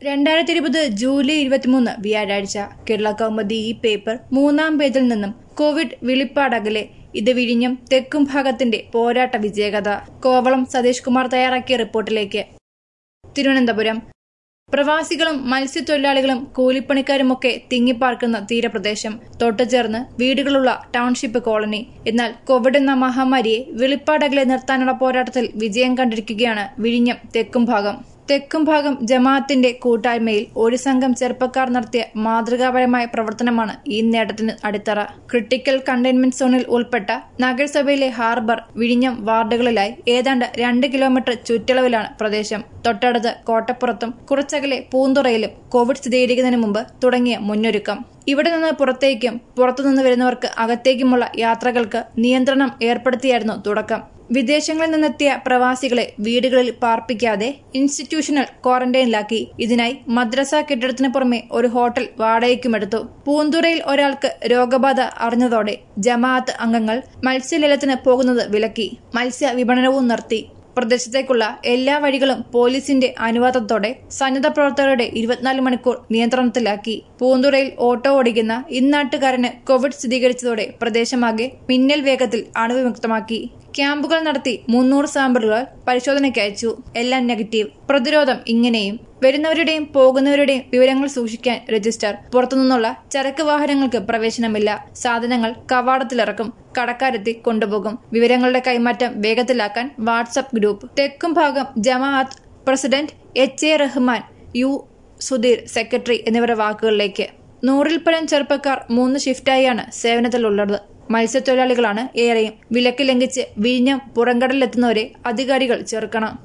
രണ്ടായിരത്തി ഇരുപത് ജൂലൈ ഇരുപത്തിമൂന്ന് വ്യാഴാഴ്ച കേരള കൗമുദി ഈ പേപ്പർ മൂന്നാം പേജിൽ നിന്നും കോവിഡ് വിളിപ്പാടകലെ ഇത് വിഴിഞ്ഞം തെക്കും ഭാഗത്തിന്റെ പോരാട്ട വിജയകഥ കോവളം സതീഷ് കുമാർ തയ്യാറാക്കിയ റിപ്പോർട്ടിലേക്ക് തിരുവനന്തപുരം പ്രവാസികളും മത്സ്യത്തൊഴിലാളികളും കൂലിപ്പണിക്കാരുമൊക്കെ തിങ്ങിപ്പാർക്കുന്ന തീരപ്രദേശം തൊട്ടുചേർന്ന് വീടുകളുള്ള ടൗൺഷിപ്പ് കോളനി എന്നാൽ കോവിഡ് എന്ന മഹാമാരിയെ വെളിപ്പാടകലെ നിർത്താനുള്ള പോരാട്ടത്തിൽ വിജയം കണ്ടിരിക്കുകയാണ് വിഴിഞ്ഞം തെക്കും ഭാഗം തെക്കും ഭാഗം ജമാഅത്തിന്റെ കൂട്ടായ്മയിൽ ഒരു സംഘം ചെറുപ്പക്കാർ നടത്തിയ മാതൃകാപരമായ പ്രവർത്തനമാണ് ഈ നേട്ടത്തിന് അടിത്തറ ക്രിട്ടിക്കൽ കണ്ടെയ്ൻമെന്റ് സോണിൽ ഉൾപ്പെട്ട നഗരസഭയിലെ ഹാർബർ വിഴിഞ്ഞം വാർഡുകളിലായി ഏതാണ്ട് രണ്ട് കിലോമീറ്റർ ചുറ്റളവിലാണ് പ്രദേശം തൊട്ടടുത്ത് കോട്ടപ്പുറത്തും കുറച്ചകലെ പൂന്തുറയിലും കോവിഡ് സ്ഥിരീകരിക്കുന്നതിന് മുമ്പ് തുടങ്ങിയ മുന്നൊരുക്കം ഇവിടെ നിന്ന് പുറത്തേക്കും പുറത്തുനിന്ന് വരുന്നവർക്ക് അകത്തേക്കുമുള്ള യാത്രകൾക്ക് നിയന്ത്രണം ഏർപ്പെടുത്തിയായിരുന്നു തുടക്കം വിദേശങ്ങളിൽ നിന്നെത്തിയ പ്രവാസികളെ വീടുകളിൽ പാർപ്പിക്കാതെ ഇൻസ്റ്റിറ്റ്യൂഷണൽ ക്വാറന്റൈനിലാക്കി ഇതിനായി മദ്രസ കെട്ടിടത്തിന് പുറമെ ഒരു ഹോട്ടൽ വാടകയ്ക്കുമെടുത്തു പൂന്തുറയിൽ ഒരാൾക്ക് രോഗബാധ അറിഞ്ഞതോടെ ജമാഅത്ത് അംഗങ്ങൾ മത്സ്യലേലത്തിന് പോകുന്നത് വിലക്കി മത്സ്യ വിപണനവും നിർത്തി പ്രദേശത്തേക്കുള്ള എല്ലാ വഴികളും പോലീസിന്റെ അനുവാദത്തോടെ സന്നദ്ധ പ്രവർത്തകരുടെ ഇരുപത്തിനാല് മണിക്കൂർ നിയന്ത്രണത്തിലാക്കി പൂന്തുറയിൽ ഓട്ടോ ഓടിക്കുന്ന ഇന്നാട്ടുകാരന് കോവിഡ് സ്ഥിരീകരിച്ചതോടെ പ്രദേശമാകെ മിന്നൽ വേഗത്തിൽ അണുവിമുക്തമാക്കി ക്യാമ്പുകൾ നടത്തി മുന്നൂറ് സാമ്പിളുകൾ പരിശോധനയ്ക്ക് അയച്ചു എല്ലാം നെഗറ്റീവ് പ്രതിരോധം ഇങ്ങനെയും വരുന്നവരുടെയും പോകുന്നവരുടെയും വിവരങ്ങൾ സൂക്ഷിക്കാൻ രജിസ്റ്റർ പുറത്തുനിന്നുള്ള ചരക്ക് വാഹനങ്ങൾക്ക് പ്രവേശനമില്ല സാധനങ്ങൾ കവാടത്തിലിറക്കും കടക്കാരെത്തി കൊണ്ടുപോകും വിവരങ്ങളുടെ കൈമാറ്റം വേഗത്തിലാക്കാൻ വാട്സപ്പ് ഗ്രൂപ്പ് തെക്കും ഭാഗം ജമാഅത്ത് president H A Rahman U Sudheer secretary എന്നിവരുടെ വാക്കുകളിലേക്ക് നൂറിൽ പരം ചെറുപ്പക്കാർ മൂന്ന് ഷിഫ്റ്റായാണ് സേവനത്തിലുള്ളത് മത്സ്യത്തൊഴിലാളികളാണ് ഏറെയും വിലക്ക് ലംഘിച്ച് വിഴിഞ്ഞം പുറംകടലിലെത്തുന്നവരെ അധികാരികൾ ചേർക്കണം